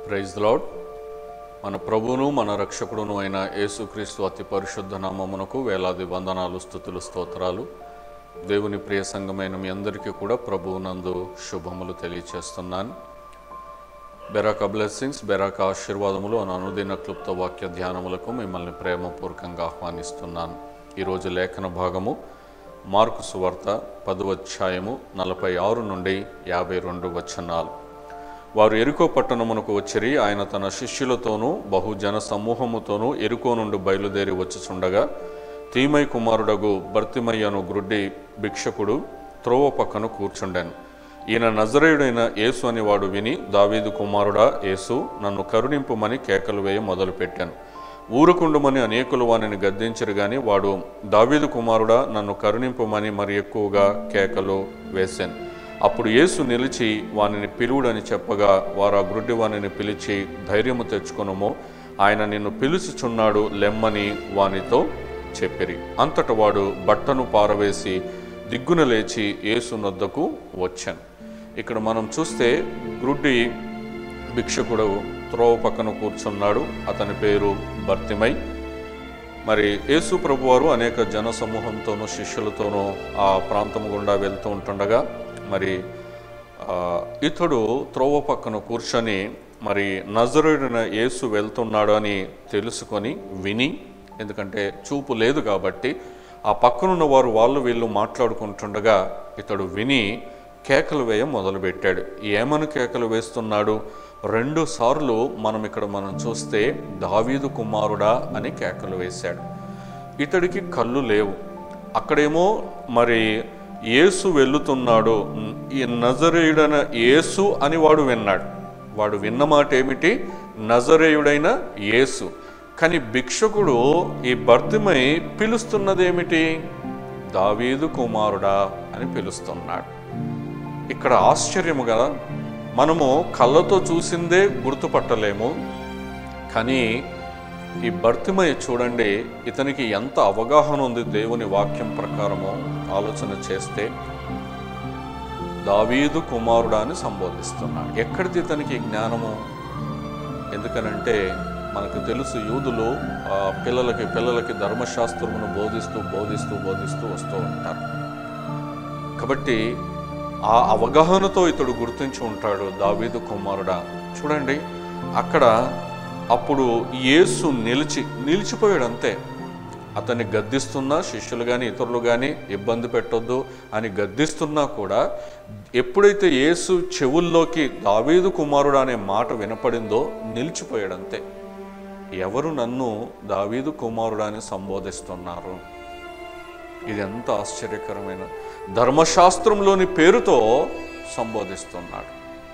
praise lord మన ప్రభువును మన రక్షకుడును అయిన యేసుక్రీస్తు అతి పరిశుద్ధ నామమునకు వేలాది వందనాలు స్థుతులు స్తోత్రాలు దేవుని ప్రియ సంఘమైన మీ అందరికీ కూడా ప్రభువునందు శుభములు తెలియచేస్తున్నాను బెరాక బ్లెస్సింగ్స్ బెరాక ఆశీర్వాదములు అను అనుదిన క్లుప్త వాక్య ధ్యానములకు మిమ్మల్ని ప్రేమపూర్వకంగా ఆహ్వానిస్తున్నాను ఈరోజు లేఖన భాగము మార్కు సువార్త పదవధ్యాయము నలభై ఆరు నుండి యాభై రెండు వచనాలు వారు ఎరుకో పట్టణమునకు వచ్చిరి ఆయన తన శిష్యులతోనూ బహుజన సమూహముతోనూ ఎరుకో నుండి బయలుదేరి వచ్చుచుండగా తీమై కుమారుడగు భర్తిమయ్యను గ్రుడ్డి భిక్షకుడు త్రోవ పక్కన కూర్చుండాను ఈయన నజరేయుడైన యేసు అని వాడు విని దావీదు కుమారుడా యేసు నన్ను కరుణింపుమని కేకలు వేయ మొదలుపెట్టాను ఊరుకుండుమని అనేకులు వానిని గద్దించరు గాని వాడు దావీదు కుమారుడా నన్ను కరుణింపుమని మరి ఎక్కువగా కేకలు వేశాను అప్పుడు యేసు నిలిచి వానిని పిలువుడని చెప్పగా వారు ఆ గ్రుడ్డి వానిని పిలిచి ధైర్యము తెచ్చుకొనుము ఆయన నిన్ను పిలుచుచున్నాడు లెమ్మని వానితో చెప్పిరి అంతట వాడు బట్టను పారవేసి దిగ్గున లేచి యేసు నొద్దకు వచ్చాను ఇక్కడ మనం చూస్తే గ్రుడ్డి భిక్షకుడు త్రోవ పక్కన కూర్చున్నాడు అతని పేరు భర్తిమై మరి యేసు ప్రభువారు అనేక జన సమూహంతోనూ శిష్యులతోనూ ఆ ప్రాంతం గుండా వెళ్తూ ఉంటుండగా మరి ఆ, ఇతడు త్రోవ పక్కన కూర్చొని మరి నజరుడిన యేసు వెళ్తున్నాడు అని తెలుసుకొని విని ఎందుకంటే చూపు లేదు కాబట్టి ఆ పక్కనున్న వారు వాళ్ళు వీళ్ళు మాట్లాడుకుంటుండగా ఇతడు విని కేకలు వేయ మొదలుపెట్టాడు ఏమని కేకలు వేస్తున్నాడు రెండు సార్లు మనం ఇక్కడ మనం చూస్తే దావీదు కుమారుడా అని కేకలు వేశాడు ఇతడికి కళ్ళు లేవు అక్కడేమో మరి యేసు వెళ్తున్నాడు ఈ నజరేయుడైన యేసు అని వాడు విన్నాడు వాడు విన్న మాట ఏమిటి నజరేయుడైన యేసు కానీ భిక్షకుడు ఈ భర్తిమై పిలుస్తున్నదేమిటి దావీదు కుమారుడా అని పిలుస్తున్నాడు ఇక్కడ ఆశ్చర్యము కదా మనము కళ్ళతో చూసిందే గుర్తుపట్టలేము కానీ ఈ భర్తిమయ్య చూడండి ఇతనికి ఎంత అవగాహన ఉంది దేవుని వాక్యం ప్రకారము ఆలోచన చేస్తే దావీదు కుమారుడా అని సంబోధిస్తున్నాడు ఎక్కడిది ఇతనికి ఈ జ్ఞానము ఎందుకనంటే మనకు తెలుసు యూదులు ఆ, పిల్లలకి పిల్లలకి ధర్మశాస్త్రమును బోధిస్తూ బోధిస్తూ బోధిస్తూ వస్తూ ఉంటారు కాబట్టి ఆ అవగాహనతో ఇతడు గుర్తించి ఉంటాడు దావీదు కుమారుడా చూడండి అక్కడ అప్పుడు యేసు నిలిచి నిలిచిపోయాడు అంతే అతన్ని గద్దిస్తున్నా శిష్యులు కానీ ఇతరులు కానీ ఇబ్బంది పెట్టొద్దు అని గద్దిస్తున్నా కూడా ఎప్పుడైతే యేసు చెవుల్లోకి దావీదు కుమారుడు అనే మాట వినపడిందో నిలిచిపోయాడు అంతే ఎవరు నన్ను దావీదు కుమారుడు అని సంబోధిస్తున్నారు ఇది ఎంత ఆశ్చర్యకరమైన ధర్మశాస్త్రంలోని పేరుతో సంబోధిస్తున్నాడు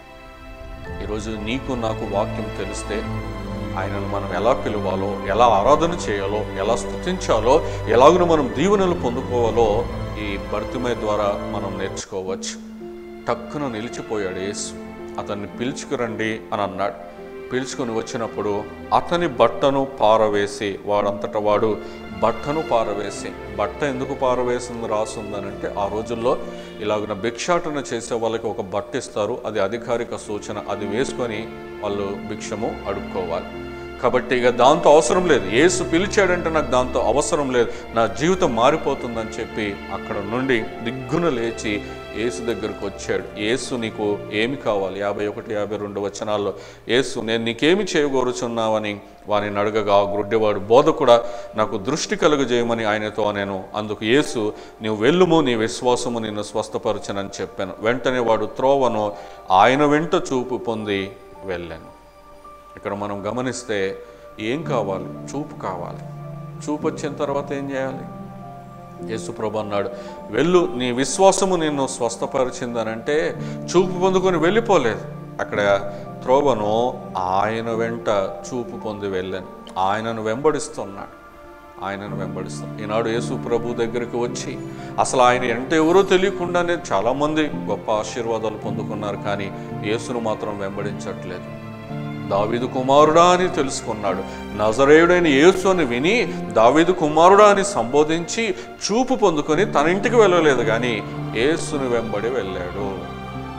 ఈరోజు నీకు నాకు వాక్యం తెలిస్తే ఆయనను మనం ఎలా పిలవాలో ఎలా ఆరాధన చేయాలో ఎలా స్తుతించాలో ఎలాగను మనం దీవెనలు పొందుకోవాలో ఈ భర్తిమయ ద్వారా మనం నేర్చుకోవచ్చు టక్కున నిలిచిపోయాడు యేసు అతన్ని పిలుచుకురండి అని అన్నాడు పిలుచుకొని వచ్చినప్పుడు అతని బట్టను పారవేసి వాడంతట వాడు బట్టను పారవేసి బట్ట ఎందుకు పారవేసింది రాసుందనంటే ఆ రోజుల్లో ఇలాగున భిక్షాటన చేసే వాళ్ళకి ఒక బట్ట ఇస్తారు అది అధికారిక సూచన అది వేసుకొని వాళ్ళు భిక్షము అడుక్కోవాలి కాబట్టి ఇక దాంతో అవసరం లేదు ఏసు పిలిచాడంటే నాకు దాంతో అవసరం లేదు నా జీవితం మారిపోతుందని చెప్పి అక్కడ నుండి దిగ్గున లేచి ఏసు దగ్గరకు వచ్చాడు ఏసు నీకు ఏమి కావాలి యాభై ఒకటి యాభై రెండు వచనాల్లో ఏసు నేను నీకేమి చేయగోరుచున్నావని వాని అడగగా ఆ గ్రుడ్డివాడు బోధ కూడా నాకు దృష్టి కలుగజేయమని ఆయనతో నేను అందుకు యేసు నీవు వెళ్ళుము నీ విశ్వాసము నిన్ను స్వస్థపరచనని చెప్పాను వెంటనే వాడు త్రోవను ఆయన వెంట చూపు పొంది వెళ్ళాను ఇక్కడ మనం గమనిస్తే ఏం కావాలి చూపు కావాలి చూపు వచ్చిన తర్వాత ఏం చేయాలి యేసుప్రభు అన్నాడు వెళ్ళు నీ విశ్వాసము నిన్ను స్వస్థపరిచిందనంటే చూపు పొందుకొని వెళ్ళిపోలేదు అక్కడ త్రోవను ఆయన వెంట చూపు పొంది వెళ్ళాను ఆయనను వెంబడిస్తున్నాడు ఆయనను వెంబడిస్తాం ఈనాడు యేసు ప్రభు దగ్గరికి వచ్చి అసలు ఆయన అంటే ఎవరో తెలియకుండానే చాలామంది గొప్ప ఆశీర్వాదాలు పొందుకున్నారు కానీ యేసును మాత్రం వెంబడించట్లేదు దావీదు కుమారుడా అని తెలుసుకున్నాడు నజరేయుడైన యేసు అని విని దావీదు కుమారుడా అని సంబోధించి చూపు పొందుకొని తన ఇంటికి వెళ్ళలేదు కానీ యేసుని వెంబడి వెళ్ళాడు ఈరోజు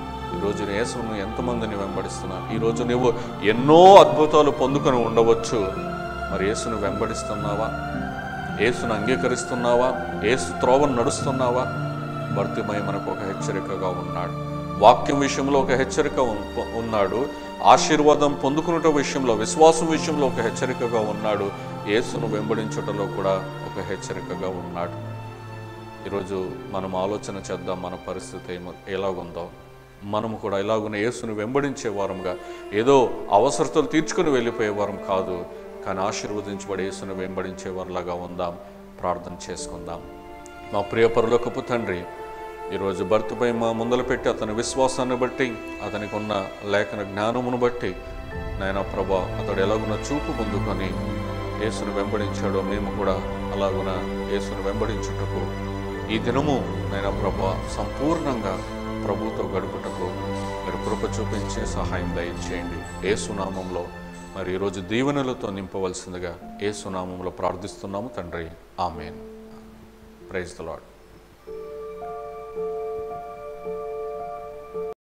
ఈరోజు యేసును ఎంతమందిని వెంబడిస్తున్నావు ఈరోజు నువ్వు ఎన్నో అద్భుతాలు పొందుకొని ఉండవచ్చు మరి యేసును వెంబడిస్తున్నావా యేసును అంగీకరిస్తున్నావా యేసు త్రోవను నడుస్తున్నావా భర్తిమై మనకు ఒక హెచ్చరికగా ఉన్నాడు వాక్యం విషయంలో ఒక హెచ్చరిక ఉన్- ఉన్నాడు ఆశీర్వాదం పొందుకునేట విషయంలో విశ్వాసం విషయంలో ఒక హెచ్చరికగా ఉన్నాడు యేసును వెంబడించుటలో కూడా ఒక హెచ్చరికగా ఉన్నాడు ఈరోజు మనం ఆలోచన చేద్దాం మన పరిస్థితి ఏమో ఎలాగుందో మనము కూడా ఇలాగున్న యేసును వెంబడించే వారంగా ఏదో అవసరతలు తీర్చుకుని వెళ్ళిపోయే వారం కాదు కానీ ఆశీర్వదించబడి యేసును వెంబడించే వారిలాగా ఉందాం ప్రార్థన చేసుకుందాం మా ప్రియ పరలోకపు తండ్రి ఈరోజు భర్తపై మా ముందలు పెట్టి అతని విశ్వాసాన్ని బట్టి అతనికి ఉన్న లేఖన జ్ఞానమును బట్టి నాయన ప్రభా అతడు ఎలాగున్న చూపు పొందుకొని యేసును వెంబడించాడో మేము కూడా అలాగున యేసును వెంబడించుటకు ఈ దినము నైనా ప్రభా సంపూర్ణంగా ప్రభుతో గడుపుటకు మీరు కృప చూపించి సహాయం దయచేయండి ఏ సునామంలో మరి ఈరోజు దీవెనలతో నింపవలసిందిగా ఏ సునామంలో ప్రార్థిస్తున్నాము తండ్రి ఆమెన్ ప్రైజ్ ద లాడ్